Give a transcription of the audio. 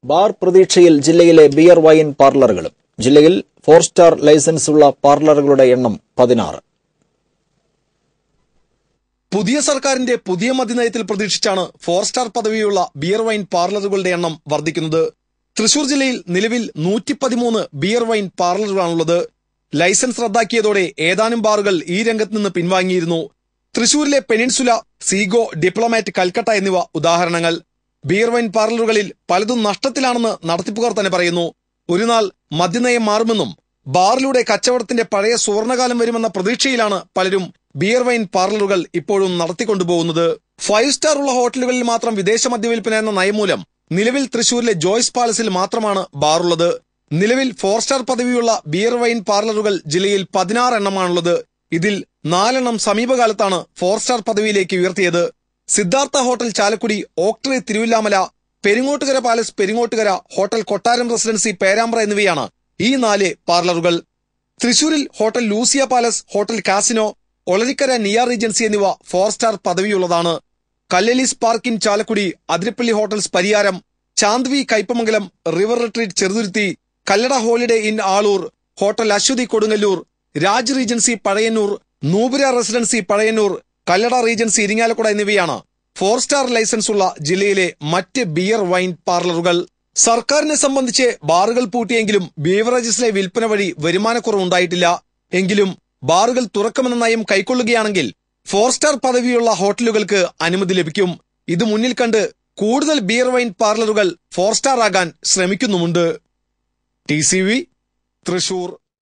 bar പ്രതീക്ഷയിൽ ജില്ലയിലെ beer wine പാർലറുകളും ജില്ലയിൽ ഫോർ സ്റ്റാർ ലൈസൻസ് ഉള്ള പാർലറുകളുടെ എണ്ണം പതിനാറ് പുതിയ സർക്കാരിന്റെ പുതിയ മദ്യനയത്തിൽ പ്രതീക്ഷിച്ചാണ് ഫോർ സ്റ്റാർ പദവിയുള്ള ബിയർ വൈൻ പാർലറുകളുടെ എണ്ണം വർദ്ധിക്കുന്നത് തൃശൂർ ജില്ലയിൽ നിലവിൽ നൂറ്റി പതിമൂന്ന് ബിയർ വൈൻ പാർലറുകളാണുള്ളത് ലൈസൻസ് റദ്ദാക്കിയതോടെ ഏതാനും ബാറുകൾ ഈ രംഗത്ത് നിന്ന് പിൻവാങ്ങിയിരുന്നു തൃശൂരിലെ പെനിൻസുല സീഗോ ഡിപ്ലോമാറ്റ് കൽക്കട്ട എന്നിവ ഉദാഹരണങ്ങൾ ബിയർ വൈൻ പാർലറുകളിൽ പലതും നഷ്ടത്തിലാണെന്ന് നടത്തിപ്പുകാർ തന്നെ പറയുന്നു ഒരു നാൾ മദ്യനയം മാറുമെന്നും ബാറിലൂടെ കച്ചവടത്തിന്റെ പഴയ സുവർണകാലം വരുമെന്ന പ്രതീക്ഷയിലാണ് പലരും ബിയർ വൈൻ പാർലറുകൾ ഇപ്പോഴും നടത്തിക്കൊണ്ടുപോകുന്നത് ഫൈവ് സ്റ്റാർ ഉള്ള ഹോട്ടലുകളിൽ മാത്രം വിദേശ മദ്യവിൽപ്പന എന്ന നയം മൂലം നിലവിൽ തൃശൂരിലെ ജോയ്സ് പാലസിൽ മാത്രമാണ് ബാറുള്ളത് നിലവിൽ ഫോർ സ്റ്റാർ പദവിയുള്ള ബിയർ വൈൻ പാർലറുകൾ ജില്ലയിൽ പതിനാറ് എണ്ണമാണുള്ളത് ഇതിൽ നാലെണ്ണം സമീപകാലത്താണ് ഫോർ സ്റ്റാർ പദവിയിലേക്ക് ഉയർത്തിയത് സിദ്ധാർത്ഥ ഹോട്ടൽ ചാലക്കുടി ഓക്ടറി Thiruvilwamala Peringottukara palace Peringottukara hotel Kottaram residency Perambra എന്നിവയാണ് ഈ നാല് പാർലറുകൾ തൃശൂരിൽ hotel Lucia palace hotel casino Olarikkara Niya regency എന്നിവ ഫോർ സ്റ്റാർ പദവിയുള്ളതാണ് കല്ലലീസ് park in Chalakudy Athirappilly hotels Pariyaram ചാന്ദ്വി Kaipamangalam river retreat Cheruthuruthy Kallada holiday inn Aloor hotel Aswathi Kodungallur Raj regency Pazhayannur Noopura residency Pazhayannur Kallada regency Irinjalakuda എന്നിവയാണ് ഫോർ സ്റ്റാർ ലൈസൻസ് ഉള്ള ജില്ലയിലെ മറ്റ് ബിയർ വൈൻ പാർലറുകൾ സർക്കാരിനെ സംബന്ധിച്ച് ബാറുകൾ പൂട്ടിയെങ്കിലും ബീവറേജസിലെ വിൽപ്പന വഴി വരുമാനക്കുറവുണ്ടായിട്ടില്ല എങ്കിലും ബാറുകൾ തുറക്കുമെന്ന നയം കൈക്കൊള്ളുകയാണെങ്കിൽ ഫോർ സ്റ്റാർ പദവിയുള്ള ഹോട്ടലുകൾക്ക് അനുമതി ലഭിക്കും ഇത് മുന്നിൽ കണ്ട് കൂടുതൽ ബിയർ വൈൻ പാർലറുകൾ ഫോർ സ്റ്റാർ ആകാൻ ശ്രമിക്കുന്നുമുണ്ട് ടി സി വി തൃശൂർ